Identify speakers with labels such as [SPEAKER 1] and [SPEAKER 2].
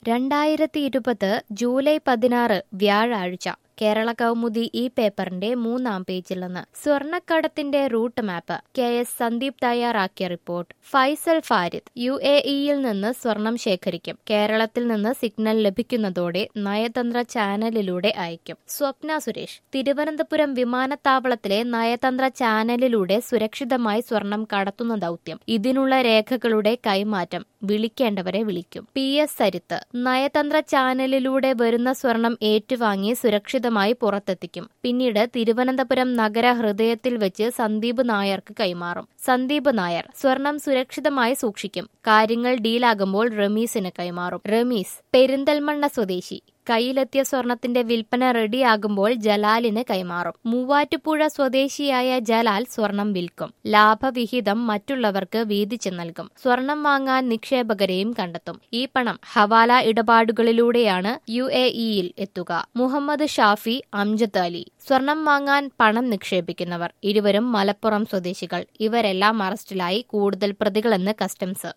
[SPEAKER 1] രണ്ടായിരത്തി ഇരുപത് ജൂലൈ പതിനാറ് വ്യാഴാഴ്ച കേരള കൗമുദി ഈ പേപ്പറിന്റെ മൂന്നാം പേജിൽ നിന്ന് സ്വർണ്ണക്കടത്തിന്റെ route map K S Sandeep തയ്യാറാക്കിയ report Faisal Farid U A ഇയിൽ നിന്ന് സ്വർണം ശേഖരിക്കും കേരളത്തിൽ നിന്ന് സിഗ്നൽ ലഭിക്കുന്നതോടെ നയതന്ത്ര ചാനലിലൂടെ അയക്കും സ്വപ്ന സുരേഷ് തിരുവനന്തപുരം വിമാനത്താവളത്തിലെ നയതന്ത്ര ചാനലിലൂടെ സുരക്ഷിതമായി സ്വർണം കടത്തുന്ന ദൗത്യം ഇതിനുള്ള രേഖകളുടെ കൈമാറ്റം വിളിക്കേണ്ടവരെ വിളിക്കും പി എസ് സരിത്ത് നയതന്ത്ര ചാനലിലൂടെ വരുന്ന സ്വർണം ഏറ്റുവാങ്ങി സുരക്ഷിതമായി പുറത്തെത്തിക്കും പിന്നീട് തിരുവനന്തപുരം നഗര ഹൃദയത്തിൽ വെച്ച് സന്ദീപ് നായർക്ക് കൈമാറും സന്ദീപ് നായർ സ്വർണം സുരക്ഷിതമായി സൂക്ഷിക്കും കാര്യങ്ങൾ ഡീലാകുമ്പോൾ റമീസിന് കൈമാറും റമീസ് പെരിന്തൽമണ്ണ സ്വദേശി കയ്യിലെത്തിയ സ്വർണത്തിന്റെ വിൽപ്പന റെഡിയാകുമ്പോൾ ജലാലിന് കൈമാറും മൂവാറ്റുപുഴ സ്വദേശിയായ ജലാൽ സ്വർണം വിൽക്കും ലാഭവിഹിതം മറ്റുള്ളവർക്ക് വീതിച്ചു നൽകും സ്വർണം വാങ്ങാൻ നിക്ഷേപകരെയും കണ്ടെത്തും ഈ പണം ഹവാല ഇടപാടുകളിലൂടെയാണ് യു എ ഇയിൽ എത്തുക മുഹമ്മദ് ഷാഫി അംജദ് അലി സ്വർണം വാങ്ങാൻ പണം നിക്ഷേപിക്കുന്നവർ ഇരുവരും മലപ്പുറം സ്വദേശികൾ ഇവരെല്ലാം അറസ്റ്റിലായി കൂടുതൽ പ്രതികളെന്ന് കസ്റ്റംസ്